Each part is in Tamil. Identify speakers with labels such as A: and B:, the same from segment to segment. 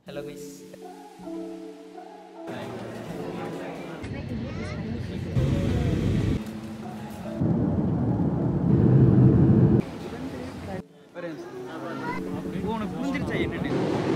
A: ஹலோ கைஸ்
B: உனக்கு புரிஞ்சிருச்சா என்னன்னு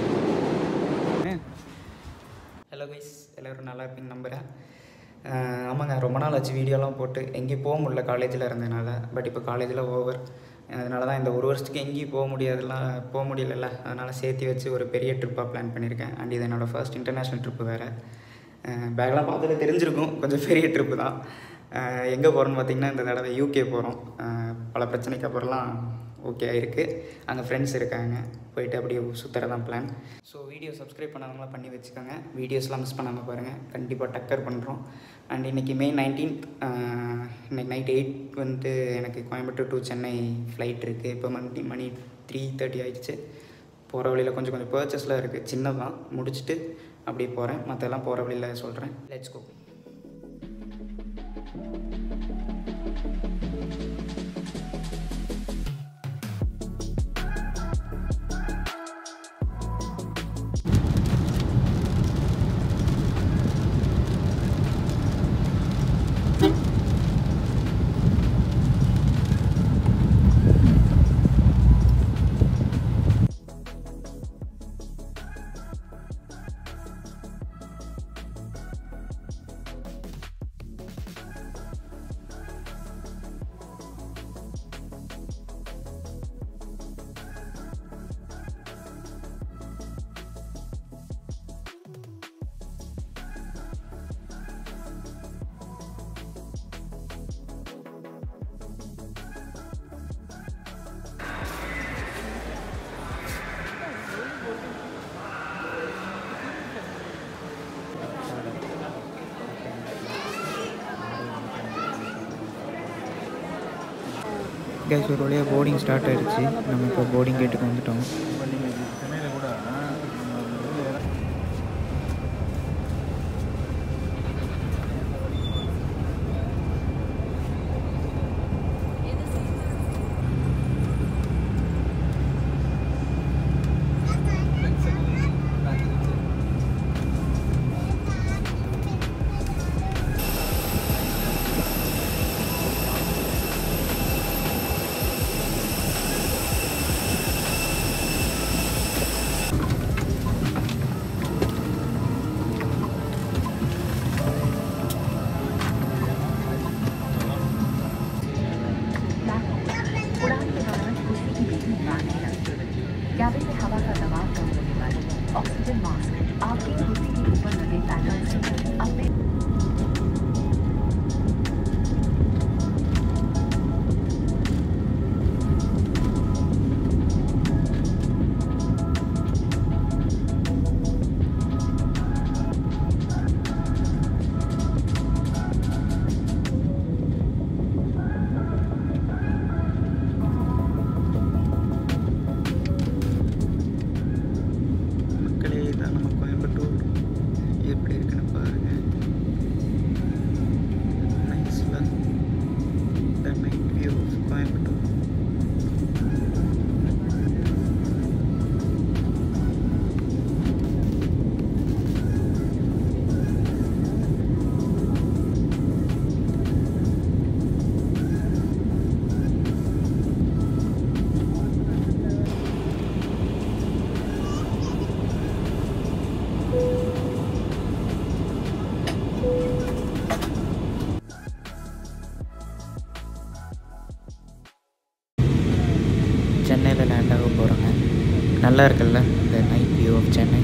A: ஹலோ கைஸ் எல்லோரும் நல்லா இருப்பீங்க நம்புகிறேன் அஹ் ஆமாங்க ரொம்ப நாள் ஆச்சு வீடியோலாம் போட்டு எங்கேயும் போக முடியல காலேஜில் இருந்ததுனால பட் இப்போ காலேஜில் ஓவர் அதனால தான் இந்த ஒரு வருஷத்துக்கு எங்கேயும் போக முடியாதுலாம் போக முடியலல்ல அதனால் சேர்த்து வச்சு ஒரு பெரிய ட்ரிப்பாக பிளான் பண்ணியிருக்கேன் அண்ட் இது என்னோடய ஃபர்ஸ்ட் இன்டர்நேஷ்னல் ட்ரிப்பு வேறு பேக்லாம் பார்த்துட்டு தெரிஞ்சிருக்கும் கொஞ்சம் பெரிய ட்ரிப்பு தான் எங்கே போகிறோன்னு பார்த்தீங்கன்னா இந்த தடவை யூகே போகிறோம் பல பிரச்சனைக்கு அப்புறம்லாம் ஓகே ஆயிருக்கு அங்கே ஃப்ரெண்ட்ஸ் இருக்காங்க போயிட்டு அப்படியே சுற்றுறதான் பிளான் ஸோ வீடியோ சப்ஸ்கிரைப் பண்ணாதவங்களாம் பண்ணி வச்சுக்கோங்க வீடியோஸ்லாம் மிஸ் பண்ணாமல் பாருங்கள் கண்டிப்பாக டக்கர் பண்ணுறோம் அண்ட் இன்றைக்கி மே நைன்டீன்த் இன்னைக்கு நைட் எயிட் வந்து எனக்கு கோயம்புத்தூர் டு சென்னை ஃப்ளைட் இருக்குது இப்போ மணி மணி த்ரீ தேர்ட்டி ஆயிடுச்சு போகிற வழியில் கொஞ்சம் கொஞ்சம் பர்ச்சஸ்லாம் இருக்குது சின்னதான் முடிச்சுட்டு அப்படியே போகிறேன் மற்றெல்லாம் போகிற வழியில் சொல்கிறேன் லெட்ஸ் கோ
C: கேஸ் ஒரு வழியாக போர்டிங் ஸ்டார்ட் ஆயிடுச்சு நம்ம இப்போ போர்டிங் கேட்டுக்கு வந்துட்டோம்
B: சென்னையில் கூட நம்ம வந்து
D: उड़ान के दौरान कुर्सी की भी ध्यान नहीं रखते कैबिन में हवा का दबाव कम होने पर ऑक्सीजन मास्क आपकी कुर्सी के ऊपर लगे पैनल से अपने
C: மக்களே தான் நம்ம கோயம்புத்தூர் எப்படி இருக்குன்னு பாருங்க நைஸ்ல the night view of Coimbatore சென்னையில் லேண்ட் ஆக போகிறோங்க நல்லா இருக்குல்ல இந்த night view of Chennai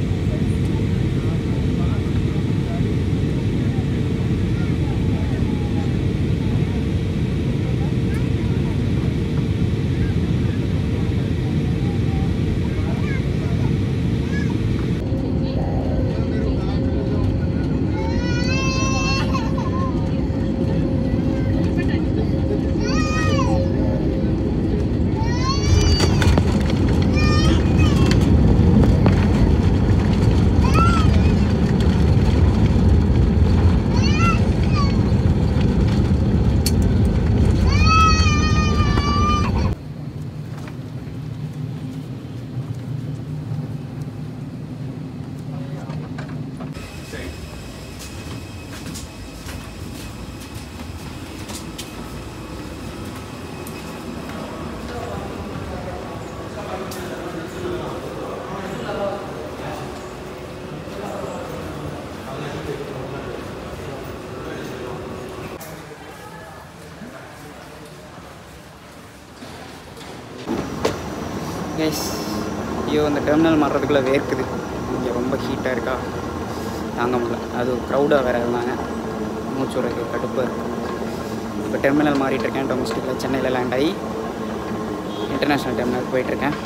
A: guys ஐயோ அந்த டெர்மினல் மாறுறதுக்குள்ளே வேர்க்குது இங்கே ரொம்ப ஹீட்டாக இருக்கா தாங்க முடியல அது க்ரௌடாக வேறு இருந்தாங்க மூச்சு விடுறது கடுப்பாக இருக்குது இப்போ டெர்மினல் மாறிட்டு இருக்கேன் டொமஸ்டிக்கில் சென்னையில் லேண்ட் ஆகி இன்டர்நேஷ்னல் டெர்மினல் போயிட்டுருக்கேன்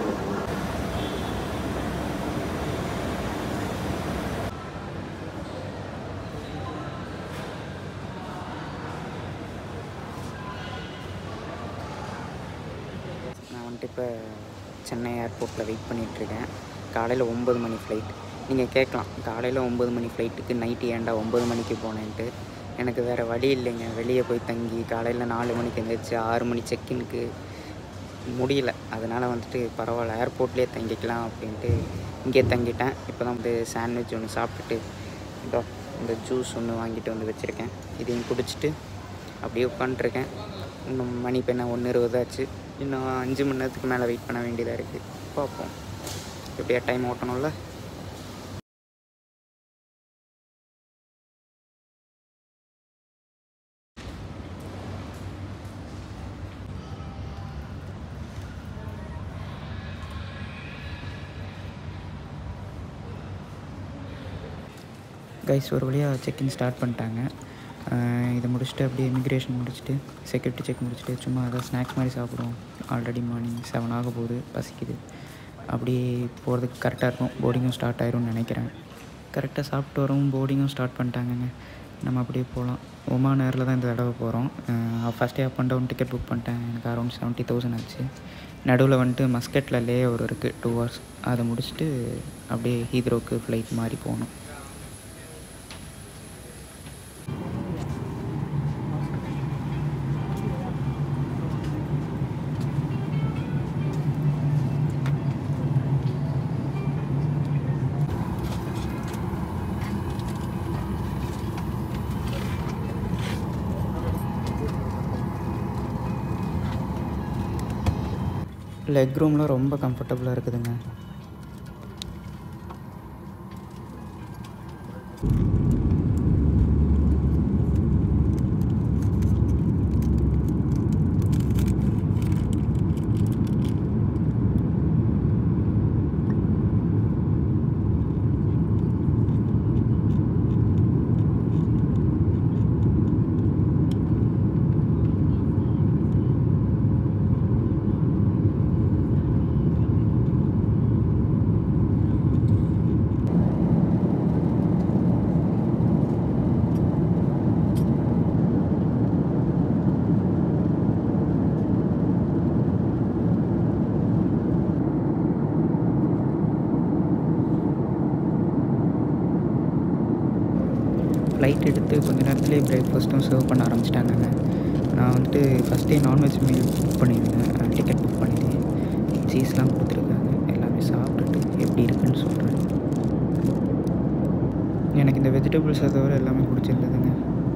A: நான் வந்துட்டு இப்போ சென்னை ஏர்போர்ட்டில் வெயிட் பண்ணிகிட்ருக்கேன் காலையில் ஒம்பது மணி ஃப்ளைட் நீங்கள் கேட்கலாம் காலையில் ஒம்பது மணி ஃப்ளைட்டுக்கு நைட்டு ஏன்டா ஒம்பது மணிக்கு போனேன்ட்டு எனக்கு வேறு வழி இல்லைங்க வெளியே போய் தங்கி காலையில் நாலு மணிக்கு எழுந்திரிச்சு ஆறு மணி செக்கினுக்கு முடியல அதனால் வந்துட்டு பரவாயில்ல ஏர்போர்ட்லேயே தங்கிக்கலாம் அப்படின்ட்டு இங்கே தங்கிட்டேன் இப்போ தான் வந்து சாண்ட்விச் ஒன்று சாப்பிட்டுட்டு இதோ இந்த ஜூஸ் ஒன்று வாங்கிட்டு வந்து வச்சுருக்கேன் இதையும் குடிச்சிட்டு அப்படியே உட்காண்ட்ருக்கேன் இன்னும் மணி இப்போ என்ன ஒன்று இருபதாச்சு இன்னும் அஞ்சு மணி நேரத்துக்கு மேலே வெயிட் பண்ண வேண்டியதாக இருக்குது பார்ப்போம் எப்படியா டைம் ஓட்டணும்ல கைஸ் ஒரு வழியாக செக்இன் ஸ்டார்ட் பண்ணிட்டாங்க ஆஹ் இதை முடிச்சுட்டு அப்படியே இமிக்ரேஷன் முடிச்சுட்டு செக்யூரிட்டி செக் முடிச்சுட்டு சும்மா ஏதாவது ஸ்நாக்ஸ் மாதிரி சாப்பிடுவோம் ஆல்ரெடி மார்னிங் செவன் ஆக போகுது பசிக்குது அப்படியே போகிறதுக்கு கரெக்டாக இருக்கும் போர்டிங்கும் ஸ்டார்ட் ஆயிரும்னு நினைக்கிறேன் கரெக்டாக சாப்பிட்டு வரோம் போர்டிங்கும் ஸ்டார்ட் பண்ணிட்டாங்கங்க நம்ம அப்படியே போகலாம் ஒமா நேரில் தான் இந்த தடவை போகிறோம் ஃபஸ்ட்டே up and down ticket book பண்ணிட்டேன் எனக்கு அரௌண்ட் செவன்ட்டி தௌசண்ட் ஆச்சு நடுவில் வந்துட்டு மஸ்கட்டில் லே ஓவர் இருக்குது டூ ஹவர்ஸ் அதை முடிச்சுட்டு அப்படியே ஹீத்ரோக்கு ஃப்ளைட் மாதிரி போகணும் லெக் ரூம்லாம் ரொம்ப கம்ஃபர்டபுளாக இருக்குதுங்க ஃப்ளைட் எடுத்து கொஞ்ச நேரத்துலேயே பிரேக்ஃபாஸ்ட்டும் சர்வ் பண்ண ஆரம்பிச்சிட்டாங்கங்க நான் வந்துட்டு ஃபஸ்ட்டே நான்வெஜ் மீல் புக் பண்ணியிருந்தேன் டிக்கெட் புக் பண்ணியிருந்தேன் சீஸ்லாம் கொடுத்துருக்காங்க எல்லாமே சாப்பிட்டுட்டு எப்படி இருக்குன்னு சொல்கிறேன் எனக்கு இந்த வெஜிடபிள்ஸை தவிர எல்லாமே பிடிச்சிருந்ததுங்க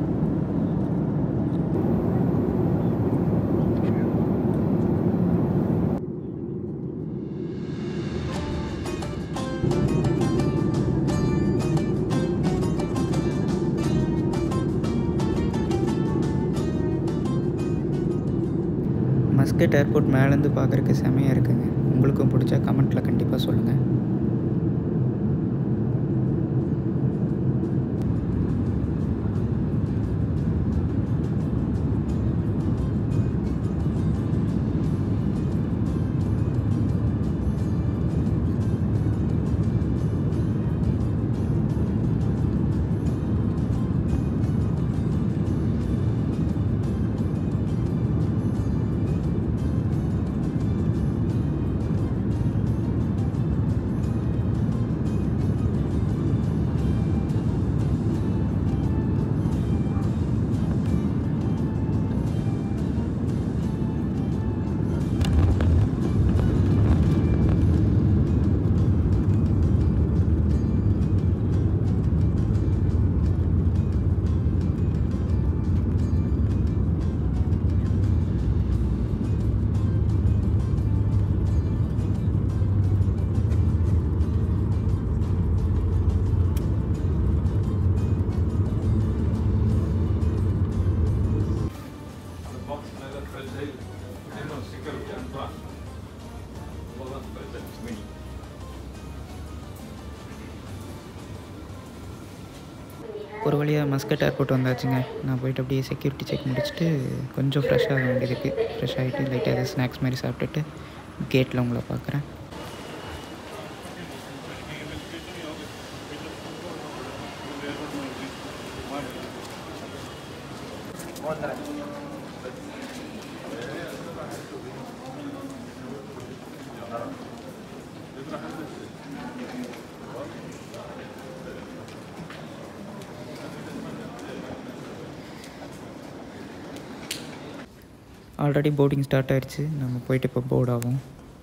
A: மஸ்கட் ஏர்போர்ட் மேலேருந்து பார்க்குறக்கு செமையாக இருக்குங்க உங்களுக்கும் பிடிச்சா கமெண்ட்டில் கண்டிப்பாக சொல்லுங்கள்
C: ஒரு வழியாக மஸ்கட் ஏர்போர்ட் வந்தாச்சுங்க நான் போயிட்டு அப்படியே செக்யூரிட்டி செக் முடிச்சுட்டு கொஞ்சம் ஃப்ரெஷ்ஷாக ஆக வேண்டியதுக்கு ஃப்ரெஷ் ஆகிட்டு லைட்டாக எதாவது ஸ்நாக்ஸ் மாதிரி சாப்பிட்டுட்டு கேட்டில் உங்களை பார்க்குறேன் ஆல்ரெடி போர்டிங் ஸ்டார்ட் ஆயிடுச்சு நம்ம போயிட்டு இப்போ போர்ட் ஆகும்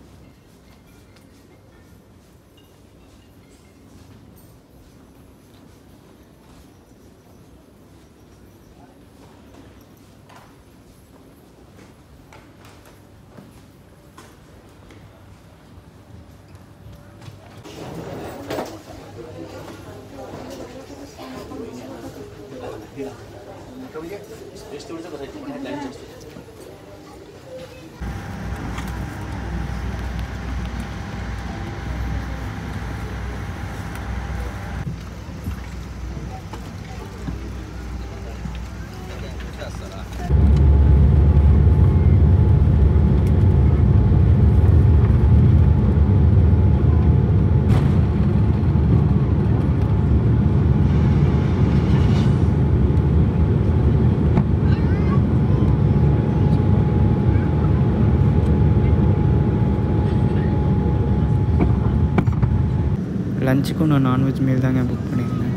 C: லஞ்சுக்கும் நான் நான்வெஜ் மீல் தாங்க புக் பண்ணியிருந்தேன்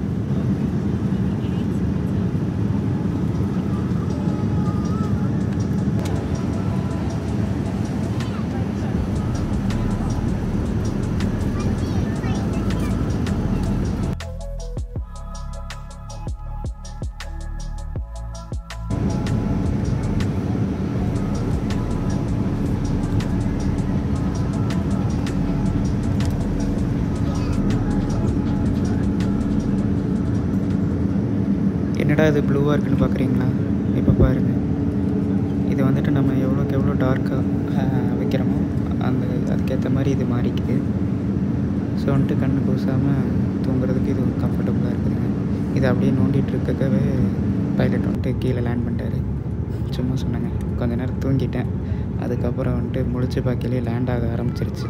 C: என்னடா இது ப்ளூவாக இருக்குன்னு பார்க்குறீங்களா இப்போ பாருங்கள் இது வந்துட்டு நம்ம எவ்வளோக்கு எவ்வளோ டார்க்காக வைக்கிறோமோ அந்த அதுக்கேற்ற மாதிரி இது மாறிக்குது ஸோ வந்துட்டு கண்ணு கூசாமல் தூங்குறதுக்கு இது கம்ஃபர்டபுளாக இருக்குதுங்க இது அப்படியே நோண்டிட்டு இருக்கவே பைலட் வந்துட்டு கீழே லேண்ட் பண்ணிட்டாரு சும்மா சொன்னாங்க கொஞ்ச நேரம் தூங்கிட்டேன் அதுக்கப்புறம் வந்துட்டு முழிச்சு பார்க்கலே லேண்ட் ஆக ஆரம்பிச்சிருச்சு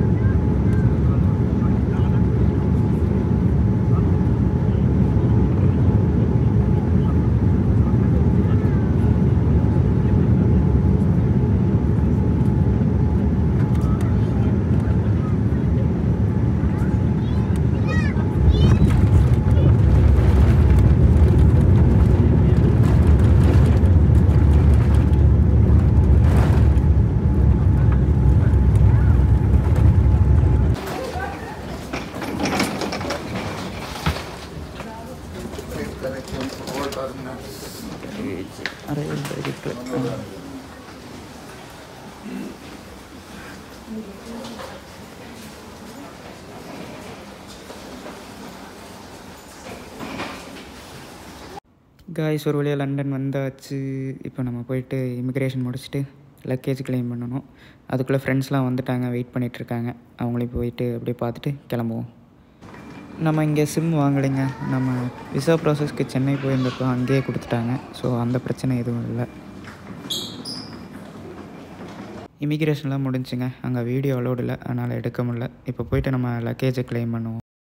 C: अरे रिप्ले காய்ஸ் ஒரு வழியாக லண்டன் வந்தாச்சு இப்போ நம்ம போயிட்டு இமிக்ரேஷன் முடிச்சுட்டு லக்கேஜ் கிளைம் பண்ணணும் அதுக்குள்ளே ஃப்ரெண்ட்ஸ்லாம் வந்துட்டாங்க வெயிட் பண்ணிகிட்ருக்காங்க அவங்களையும் போயிட்டு அப்படியே பார்த்துட்டு கிளம்புவோம் நம்ம இங்கே சிம் வாங்கலைங்க நம்ம விசா ப்ராசஸ்க்கு சென்னை போயிருந்தப்போ அங்கேயே கொடுத்துட்டாங்க ஸோ அந்த பிரச்சனை எதுவும் இல்லை இமிக்ரேஷன்லாம் முடிஞ்சுங்க அங்கே வீடியோ அலோடு இல்லை அதனால் எடுக்க முடியல இப்போ போயிட்டு நம்ம லக்கேஜை கிளைம் பண்ணுவோம்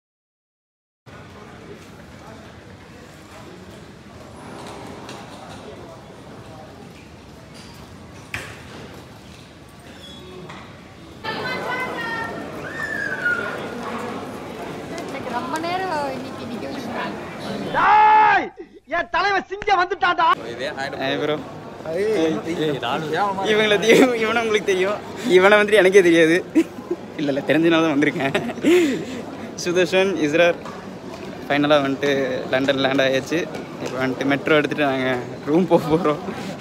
E: எனக்கு ரொம்ப நேரம் இன்னைக்கு நிக்க வச்சுட்டாங்க
B: என் தலைவன் சிங்கம் வந்துட்டான்டா
A: ப்ரோ இவங்களை தெரியும் இவனை உங்களுக்கு தெரியும் இவனை வந்துட்டு எனக்கே தெரியாது இல்லை இல்லை தெரிஞ்சனால தான் வந்திருக்கேன் சுதர்ஷன் இஸ்ரார் ஃபைனலாக வந்துட்டு லண்டன் லேண்ட் ஆயாச்சு இப்போ வந்துட்டு மெட்ரோ எடுத்துகிட்டு நாங்கள் ரூம் போக போகிறோம்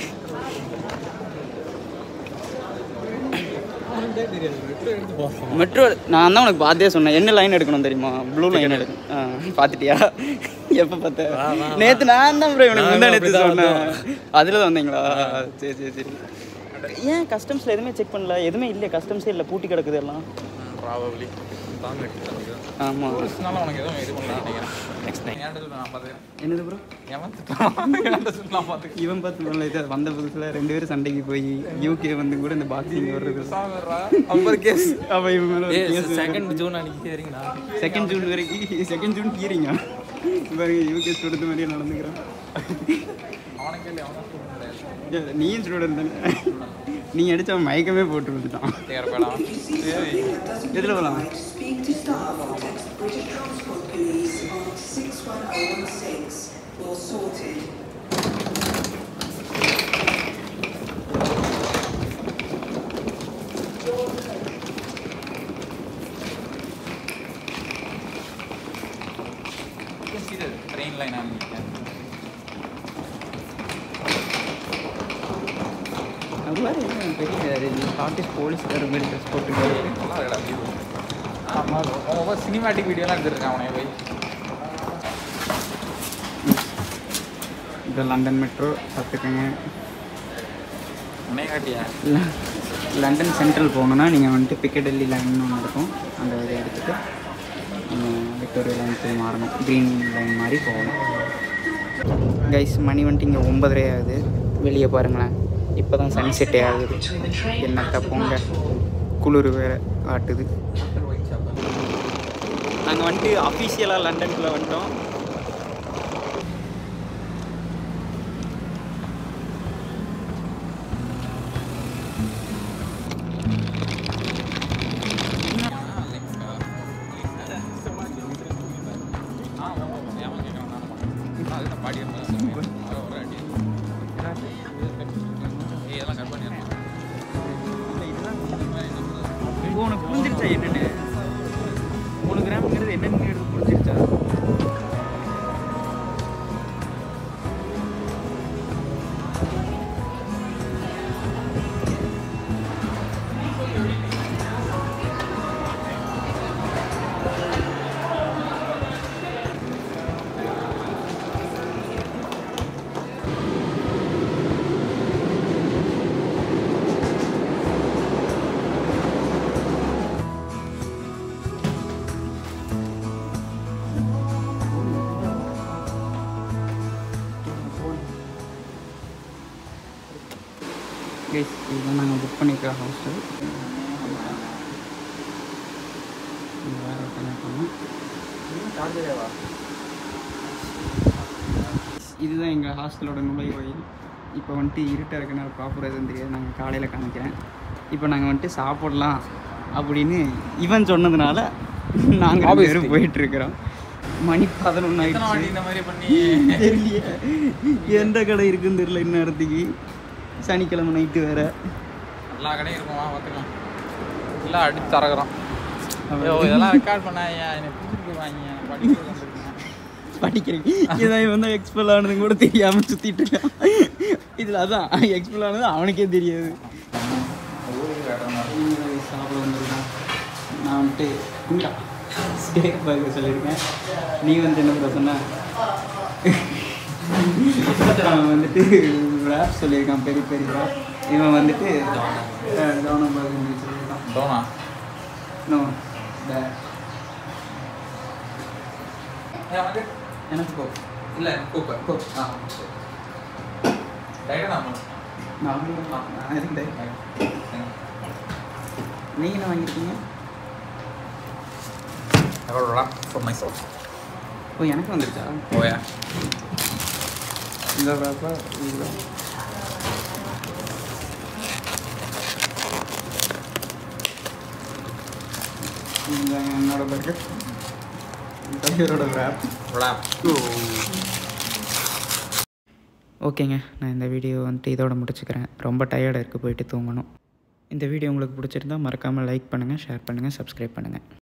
A: மெட்ரோ நான் தான் உனக்கு பார்த்தே சொன்னேன் என்ன லைன் எடுக்கணும் தெரியுமா ப்ளூ லைன் எடுக்கணும் ஆ பார்த்துட்டியா எப்போ பார்த்த நேற்று நான் தான் ப்ரோ இவனுக்கு முந்தா நேற்று சொன்னேன் அதில் தான் வந்தீங்களா சரி சரி சரி ஏன் கஸ்டம்ஸில் எதுவுமே செக் பண்ணல எதுவுமே இல்லை கஸ்டம்ஸே இல்லை பூட்டி கிடக்குது எல்லாம்
B: ப்ராபப்ளி பாம்பு எடுத்துட்டாங்க
C: ஆமாம்
F: டூரிஸ்ட்னால உனக்கு எதுவும் இது பண்ணலாம் நினைக்கிறேன் நெக்ஸ்ட் டைம் என்கிட்ட சொல்லு நான் பார்த்துக்கிறேன்
C: என்னது ப்ரோ
F: ஏமாத்துட்டான் என்கிட்ட சொல்லு நான் பார்த்துக்கிறேன்
C: இவன் பார்த்து பண்ணல இது வந்த புதுசில் ரெண்டு பேரும் சண்டைக்கு போய் யூகே வந்து கூட இந்த பாக்ஸிங் வர்றது
F: அப்புறம் கேஸ்
C: அவன் இவன் மேலே
F: செகண்ட் ஜூன் அன்னைக்கு சரிங்களா
C: செகண்ட் ஜூன் வரைக்கும் செகண்ட் ஜூன் ஹியரிங்க பாருங்க யூகே ஸ்டூடெண்ட் மாதிரியே நடந்துக்கிறான்
F: அவனுக்கு இல்லை அவனும் சொல்ல முடியாது
C: ஏ, நீயும் ஸ்டூடெண்ட் தானே நீ அடிச்ச அவன் மயக்கமே போட்டு வந்துட்டான்
F: தேர் போயிடலாம் சரி
C: எதில் போகலாம்
G: Speak to staff contact British Transport Police on 61016. All sorted.
F: You can see the train line and you can
C: அவர் என்ன பெரிய ஸ்காட்டிஷ் போலீஸ்கார மாதிரி ட்ரெஸ் போட்டுருக்காரு
F: நல்லா இருக்குடா view. ஆமா ரொம்ப சினிமேட்டிக் வீடியோலாம் எடுத்துருக்கான் அவனை போய்
C: இது லண்டன் மெட்ரோ பார்த்துக்கோங்க
F: உன்னைய காட்டியா
C: ல- லண்டன் சென்ட்ரல் போகணுன்னா நீங்கள் வந்துட்டு பிக்கடெல்லி லைன் ஒன்று இருக்கும் அந்த இதை எடுத்துகிட்டு நீங்கள் விக்டோரியா லைன் போய் மாறணும் க்ரீன் லைன் மாதிரி போகணும் கைஸ் மணி வந்துட்டு இங்கே ஒன்பதரை ஆகுது வெளியே பாருங்களேன் இப்போ தான் சன் செட்டே ஆகுது என்னத்த போங்க குளிர் வேறு காட்டுது நாங்கள் வந்துட்டு அஃபீஷியலாக லண்டனுக்குள்ளே வந்துட்டோம் இப்போ உனக்கு புரிஞ்சிருச்சா என்னென்னு மூணு கிராமுங்கிறது என்னென்னு எடுத்து புரிஞ்சிருச்சா கைஸ் இதுதான் நாங்கள் புக் பண்ணிக்கிற ஹாஸ்டல் வேறு பண்ணிருக்கோம் இதுதான் எங்கள் ஹாஸ்டலோட நுழைவாயில் இப்போ வந்துட்டு இருட்டாக இருக்கனால ப்ராப்பராக எதுவும் தெரியாது நாங்கள் காலையில் காமிக்கிறேன் இப்போ நாங்கள் வந்துட்டு சாப்பிடலாம் அப்படின்னு இவன் சொன்னதுனால நாங்கள் ரெண்டு பேரும் போயிட்டுருக்குறோம் மணி பதினொன்று ஆயிடுச்சு
F: இந்த மாதிரி பண்ணி
C: தெரியலையே எந்த கடை இருக்குன்னு தெரியல இந்நேரத்துக்கு சனிக்கிழமை நைட்டு வேற
F: எல்லா கடையும் இருக்கும் வா பார்த்துக்கலாம் எல்லாம் அடிச்சு தரக்குறோம் ஐயோ இதெல்லாம் ரெக்கார்ட் பண்ணாயா எனக்கு பிடிச்சிருக்கு வாங்க படிக்கிறது வந்திருக்கேன்.
C: படிக்கிறேன் இதான் இவன் தான் எக்ஸ்பெல் ஆனது கூட தெரியாம சுத்திட்டு இருக்கான் இதுல அதான் எக்ஸ்பெல் ஆனது அவனுக்கே தெரியாது சாப்பிட வந்திருக்கான் நான் வந்துட்டு குண்டா ஸ்டேக் பார்க்க சொல்லியிருக்கேன் நீ வந்து என்ன கூட சொன்ன அவன் வந்துட்டு ரேப் சொல்லியிருக்கான் பெரிய பெரிய ரேப் இவன் வந்துட்டு கவனம் பார்க்க சொல்லியிருக்கான்
F: டோனா
C: நோ
F: ஏன் வந்து
C: எனக்கு போ
F: இல்லை கூப்ப கூப் ஆ டைரக்டாக
C: நான் நான் எதுக்கு டை- நீங்க என்ன வாங்கியிருக்கீங்க
F: I got a wrap for myself.
C: ஓ எனக்கு வந்துருச்சா
F: Oh yeah.
C: இந்த ரேப்பா இது இந்த என்னோட பர்கர் டைகரோட ரேப்
F: Wrap.
C: ஓகேங்க நான் இந்த வீடியோ வந்துட்டு இதோட முடிச்சுக்கிறேன் ரொம்ப டயர்டாக இருக்குது போயிட்டு தூங்கணும் இந்த வீடியோ உங்களுக்கு பிடிச்சிருந்தா மறக்காமல் லைக் பண்ணுங்கள் ஷேர் பண்ணுங்கள் சப்ஸ்கிரைப் பண்ணுங்கள்